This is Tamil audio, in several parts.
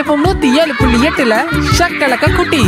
எஃப்எம் நூத்தி ஏழு புள்ளி எட்டுல ஷக்கலக்க குட்டி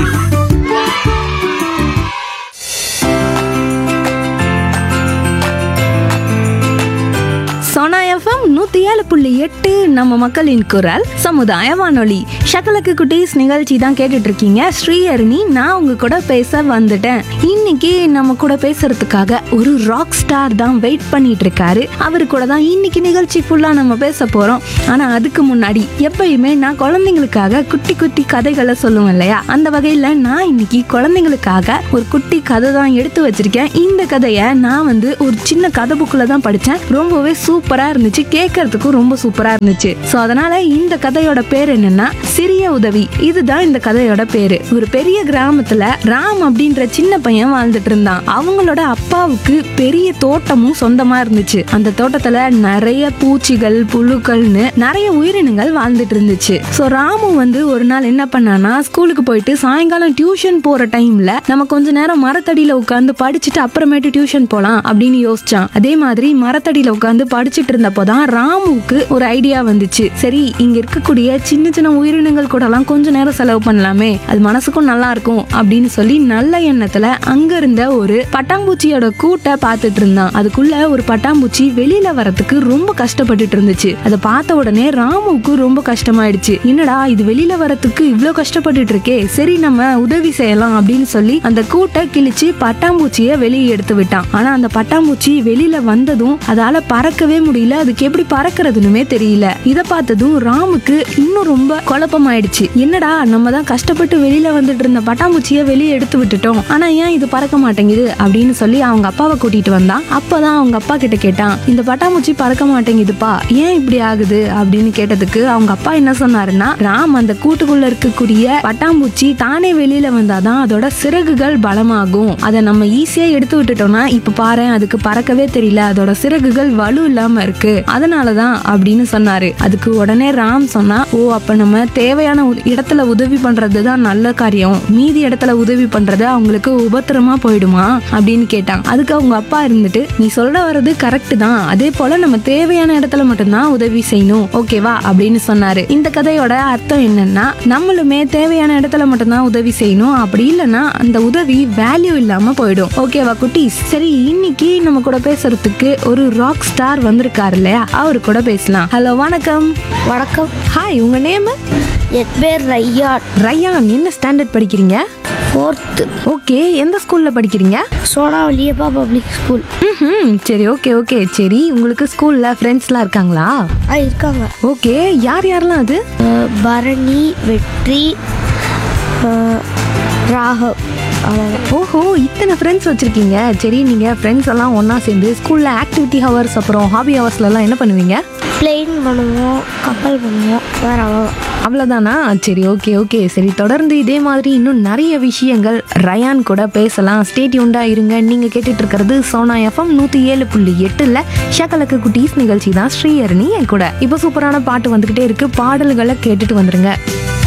சோனா எஃப்எம் நூத்தி ஏழு புள்ளி எட்டு நம்ம மக்களின் குரல் சமுதாய வானொலி ஷக்கலக்கு குட்டீஸ் நிகழ்ச்சி தான் கேட்டுட்டு இருக்கீங்க ஸ்ரீஹரணி நான் உங்க கூட பேச வந்துட்டேன் இன்னைக்கு நம்ம கூட பேசுறதுக்காக ஒரு ராக் ஸ்டார் தான் வெயிட் பண்ணிட்டு இருக்காரு அவரு கூட தான் இன்னைக்கு நிகழ்ச்சி ஃபுல்லா நம்ம பேச போறோம் ஆனா அதுக்கு முன்னாடி எப்பயுமே நான் குழந்தைங்களுக்காக குட்டி குட்டி கதைகளை சொல்லுவேன் இல்லையா அந்த வகையில நான் இன்னைக்கு குழந்தைங்களுக்காக ஒரு குட்டி கதை தான் எடுத்து வச்சிருக்கேன் இந்த கதையை நான் வந்து ஒரு சின்ன கதை புக்கில் தான் படித்தேன் ரொம்பவே சூப்பரா இருந்துச்சு கேட்கறதுக்கும் ரொம்ப சூப்பரா இருந்துச்சு ஸோ அதனால இந்த கதையோட பேர் என்னன்னா சிறிய உதவி இதுதான் இந்த கதையோட பேரு ஒரு பெரிய கிராமத்துல ராம் அப்படின்ற சின்ன பையன் வாழ்ந்துட்டு இருந்தான் அவங்களோட அப்பாவுக்கு பெரிய தோட்டமும் சொந்தமா இருந்துச்சு அந்த தோட்டத்துல நிறைய பூச்சிகள் புழுக்கள்னு நிறைய உயிரினங்கள் வாழ்ந்துட்டு இருந்துச்சு ஸோ ராமு வந்து ஒரு நாள் என்ன பண்ணானா ஸ்கூலுக்கு போயிட்டு சாயங்காலம் டியூஷன் போற டைம்ல நம்ம கொஞ்ச நேரம் மரத்தடியில உட்காந்து படிச்சுட்டு அப்புறமேட்டு டியூஷன் போலாம் அப்படின்னு யோசிச்சான் அதே மாதிரி மரத்தடியில உட்காந்து படிச்சுட்டு இருந்தப்போதான் ராமுவுக்கு ஒரு ஐடியா வந்துச்சு சரி இங்க இருக்கக்கூடிய சின்ன சின்ன உயிரினங்கள் கூட எல்லாம் கொஞ்ச நேரம் செலவு பண்ணலாமே அது மனசுக்கும் நல்லா இருக்கும் அப்படின்னு சொல்லி நல்ல எண்ணத்துல அங்க இருந்த ஒரு பட்டாம்பூச்சியோட கூட்டை பார்த்துட்டு இருந்தான் அதுக்குள்ள ஒரு பட்டாம்பூச்சி வெளியில வரதுக்கு ரொம்ப கஷ்டப்பட்டுட்டு இருந்துச்சு அதை பார்த்த உடனே ராமுவுக்கு ரொம்ப கஷ்டமாயிடுச்சு என்னடா இது வெளியில வரதுக்கு இவ்ளோ கஷ்டப்பட்டுட்டு இருக்கே சரி நம்ம உதவி செய்யலாம் அப்படின்னு சொல்லி அந்த கூட்டை கிழிச்சு பட்டாம்பூச்சியை வெளியே எடுத்து விட்டான் ஆனா அந்த பட்டாம்பூச்சி வெளியில வந்ததும் அதால பறக்கவே முடியல அதுக்கு எப்படி பறக்கிறதுனுமே தெரியல இத பார்த்ததும் ராமுக்கு இன்னும் ரொம்ப குழப்பமாயிடுச்சு என்னடா நம்ம தான் கஷ்டப்பட்டு வெளியில வந்துட்டு இருந்த பட்டாம்பூச்சியை வெளியே எடுத்து விட்டுட்டோம் ஆனா ஏன் இது பறக்க மாட்டேங்குது அப்படின்னு சொல்லி அவங்க அப்பாவை கூட்டிட்டு வந்தான் அப்பதான் அவங்க அப்பா கிட்ட கேட்டான் இந்த பட்டாம்பூச்சி பறக்க மாட்டேங்குதுப்பா ஏன் இப்படி ஆகுது அப்படின்னு கேட்டதுக்கு அவங்க அப்பா என்ன சொன்னாருன்னா ராம் அந்த கூட்டுக்குள்ள இருக்கக்கூடிய பட்டாம்பூச்சி தானே வெளியில வந்தாதான் அதோட சிறகுகள் பலமாகும் அதை நம்ம ஈஸியா எடுத்து விட்டுட்டோம்னா இப்ப பாரு அதுக்கு பறக்கவே தெரியல அதோட சிறகுகள் வலு இல்லாம இருக்கு அதனாலதான் அப்படின்னு சொன்னாரு அதுக்கு உடனே ராம் சொன்னா ஓ அப்ப நம்ம தேவையான உ- இடத்துல உதவி பண்றதுதான் நல்ல காரியம் மீதி இடத்துல உதவி பண்றது அவங்களுக்கு உபத்திரமா போயிடுமா அப்படின்னு கேட்டான் அதுக்கு அவங்க அப்பா இருந்துட்டு நீ சொல்ல வர்றது கரெக்ட் தான் அதே போல நம்ம தேவையான இடத்துல மட்டும்தான் உதவி செய்யணும் ஓகேவா அப்படின்னு சொன்னாரு இந்த கதையோட அர்த்தம் என்னன்னா நம்மளுமே தேவையான இடத்துல மட்டும்தான் உதவி செய்யணும் அப்படி இல்லைன்னா அந்த உதவி வேல்யூ இல்லாம போயிடும் ஓகேவா குட்டீஸ் சரி இன்னைக்கு நம்ம கூட பேசுறதுக்கு ஒரு ராக் ஸ்டார் வந்திருக்காரு இல்லையா அவரு கூட பேசலாம் ஹலோ வணக்கம் வணக்கம் ஹாய் உங்க நேம் என் பேர் ரையாட் ரயான் என்ன ஸ்டாண்டர்ட் படிக்கிறீங்க ஃபோர்த்து ஓகே எந்த ஸ்கூல்ல படிக்கிறீங்க சோனாவலியப்பா பப்ளிக் ஸ்கூல் ம்ஹும். சரி ஓகே ஓகே சரி உங்களுக்கு ஸ்கூல்ல ஃப்ரெண்ட்ஸ்லாம் இருக்காங்களா ஆ இருக்காங்க ஓகே யார் யாரெல்லாம் அது அஹ், பரணி வெற்றி அஹ், ராகவ் அவ்வளோதான் ஓஹோ இத்தனை ஃப்ரெண்ட்ஸ் வச்சிருக்கீங்க சரி நீங்க ஃப்ரெண்ட்ஸ் எல்லாம் ஒண்ணா சேர்ந்து ஸ்கூல்ல ஆக்டிவிட்டி ஹவர்ஸ் அப்புறம் ஹாபி ஹவர்ஸ்ல எல்லாம் என்ன பண்ணுவீங்க பிளெயின் பண்ணுவோம் கப்பல் பண்ணுவோம் வேற அவ்வளோதான் அவ்வளோதானா சரி ஓகே ஓகே சரி தொடர்ந்து இதே மாதிரி இன்னும் நிறைய விஷயங்கள் ரயான் கூட பேசலாம் ஸ்டேட்யூண்டா இருங்க நீங்க கேட்டுட்டு இருக்கிறது சோனா எஃப்எம் நூத்தி ஏழு புள்ளி எட்டுல ஷக்கலக்கு குட்டீஸ் நிகழ்ச்சி தான் ஸ்ரீஹரணி என் கூட இப்போ சூப்பரான பாட்டு வந்துகிட்டே இருக்கு பாடல்களை கேட்டுட்டு வந்துருங்க